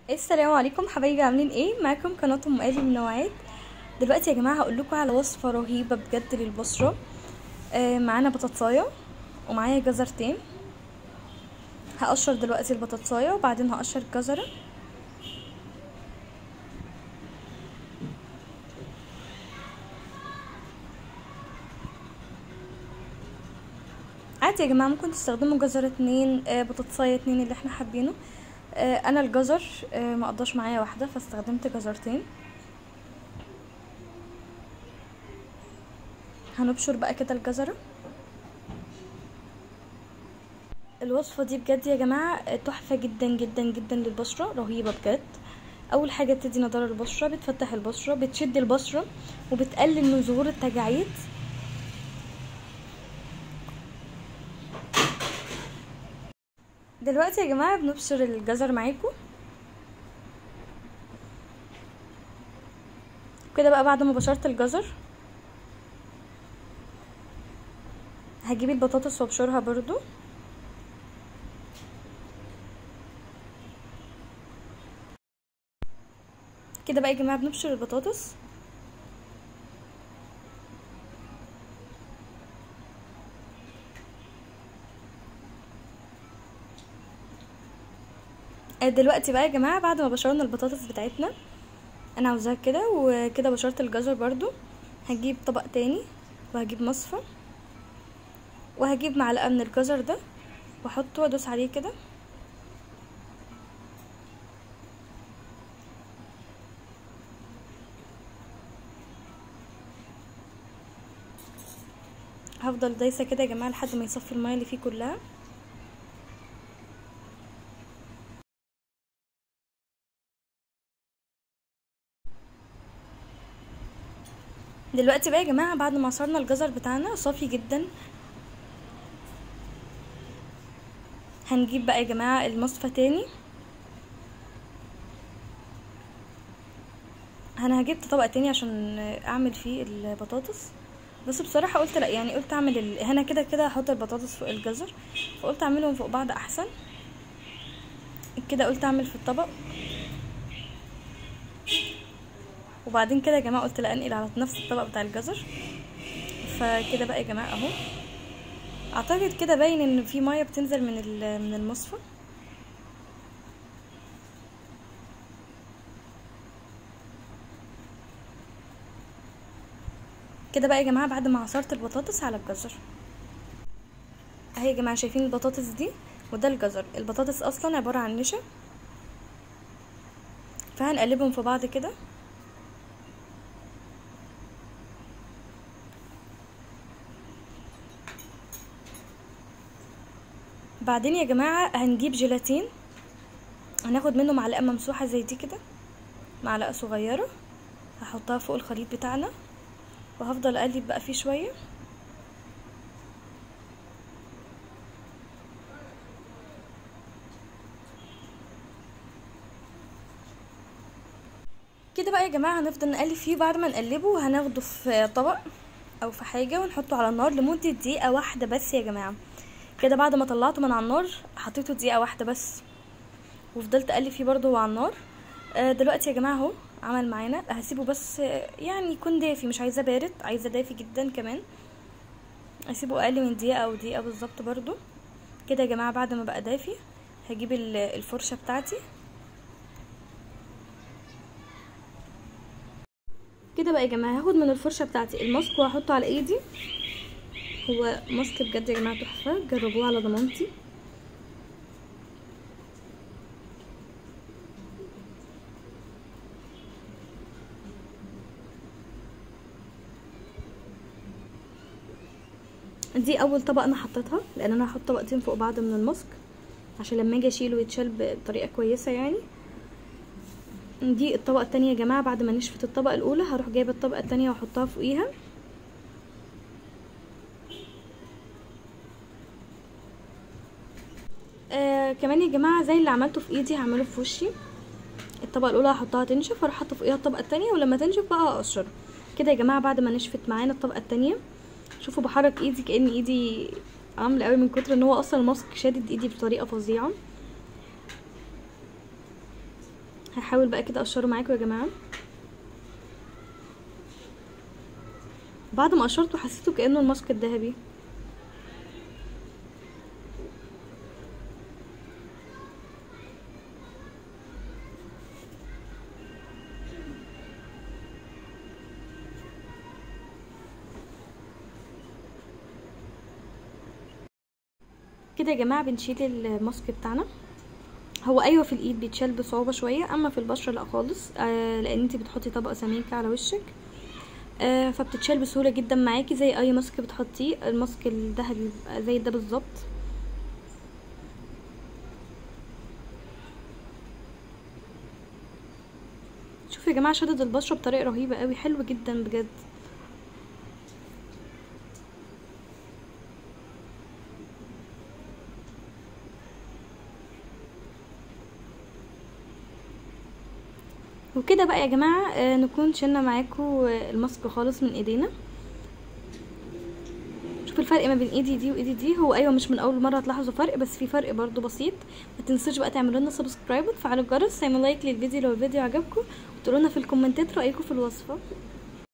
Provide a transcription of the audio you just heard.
السلام عليكم حبايبي عاملين ايه معاكم قناه ام آلي من نوعات دلوقتي يا جماعه هقول لكم على وصفه رهيبه بجد للبشره آه معانا بطاطسايه ومعايا جزرتين هقشر دلوقتي البطاطسايه وبعدين هقشر الجزره عادي يا جماعه ممكن تستخدموا جزر اتنين آه بطاطسايه اتنين اللي احنا حابينه آه انا الجزر آه ما قضاش معايا واحده فاستخدمت جزرتين هنبشر بقى كده الجزره الوصفه دي بجد يا جماعه تحفه جدا جدا جدا للبشره رهيبه بجد اول حاجه بتدي نضاره للبشره بتفتح البشره بتشد البشره وبتقلل من ظهور التجاعيد دلوقتي يا جماعه بنبشر الجزر معاكم كده بقى بعد ما بشرت الجزر هجيب البطاطس وابشرها برضو كده بقى يا جماعه بنبشر البطاطس دلوقتي بقى يا جماعه بعد ما بشرنا البطاطس بتاعتنا انا عاوزاها كده وكده بشرت الجزر برضو هجيب طبق تاني وهجيب مصفى وهجيب معلقه من الجزر ده واحطه وادوس عليه كده هفضل دايسه كده يا جماعه لحد ما يصفي الميه اللي فيه كلها دلوقتي بقى يا جماعه بعد ما عصرنا الجزر بتاعنا صافي جدا هنجيب بقى يا جماعه المصفى تاني انا هجيب طبق تاني عشان اعمل فيه البطاطس بس بصراحه قلت لا يعني قلت اعمل ال... هنا كده كده هحط البطاطس فوق الجزر فقلت اعملهم فوق بعض احسن كده قلت اعمل في الطبق وبعدين كده يا جماعه قلت لا انقل على نفس الطبق بتاع الجزر فكده بقى يا جماعه اهو اعتقد كده باين ان في ميه بتنزل من من المصفى كده بقى يا جماعه بعد ما عصرت البطاطس على الجزر اهي يا جماعه شايفين البطاطس دي وده الجزر البطاطس اصلا عباره عن نشا فهنقلبهم في بعض كده بعدين يا جماعة هنجيب جيلاتين هناخد منه معلقة ممسوحة زي دي كده معلقة صغيرة هحطها فوق الخليط بتاعنا وهفضل اقلب بقى فيه شوية كده بقى يا جماعة هنفضل نقلب فيه بعد ما نقلبه هناخده في طبق او في حاجة ونحطه على النار لمدة دقيقة واحدة بس يا جماعة كده بعد ما طلعته من على النار حطيته دقيقه واحده بس وفضلت اقلب فيه برده وهو على النار آه دلوقتي يا جماعه اهو عمل معانا هسيبه بس يعني يكون دافي مش عايزاه بارد عايزاه دافي جدا كمان اسيبه اقل من دقيقه او دقيقه بالظبط برده كده يا جماعه بعد ما بقى دافي هجيب الفرشه بتاعتي كده بقى يا جماعه هاخد من الفرشه بتاعتي الماسك وهحطه على ايدي هو ماسك بجد يا جماعه تحفه جربوه على ضمانتي دي اول طبق انا حطيتها لان انا هحط طبقتين فوق بعض من الماسك عشان لما اجي اشيله يتشال بطريقه كويسه يعني دي الطبقه التانية يا جماعه بعد ما نشفت الطبقه الاولى هروح جايبه الطبقه التانية واحطها فوقيها آه كمان يا جماعه زي اللي عملته في ايدي هعمله في وشي الطبقه الاولى هحطها تنشف واروح حاطه فوقيها الطبقه التانية ولما تنشف بقى اقشر كده يا جماعه بعد ما نشفت معانا الطبقه التانية شوفوا بحرك ايدي كأن ايدي عامله قوي من كتر ان هو اصلا الماسك شادد ايدي بطريقه فظيعه هحاول بقى كده اقشره معاكم يا جماعه بعد ما قشرته حسيته كانه الماسك الذهبي كده يا جماعه بنشيل الماسك بتاعنا هو ايوه في الايد بيتشال بصعوبه شويه اما في البشره لا خالص آه لان انت بتحطي طبقه سميكه على وشك آه فبتتشال بسهوله جدا معاكي زي اي ماسك بتحطيه الماسك الذهبي بيبقى زي ده بالظبط شوفوا يا جماعه شدد البشره بطريقه رهيبه قوي حلو جدا بجد وكده بقى يا جماعه آه نكون شلنا معاكم آه الماسك خالص من ايدينا شوفوا الفرق ما بين ايدي دي وايدي دي هو ايوه مش من اول مره هتلاحظوا فرق بس في فرق برضو بسيط ما تنسوش بقى تعملوا لنا سبسكرايب وتفعلوا الجرس تعملوا لايك للفيديو لو الفيديو عجبكم وتقولوا لنا في الكومنتات رايكم في الوصفه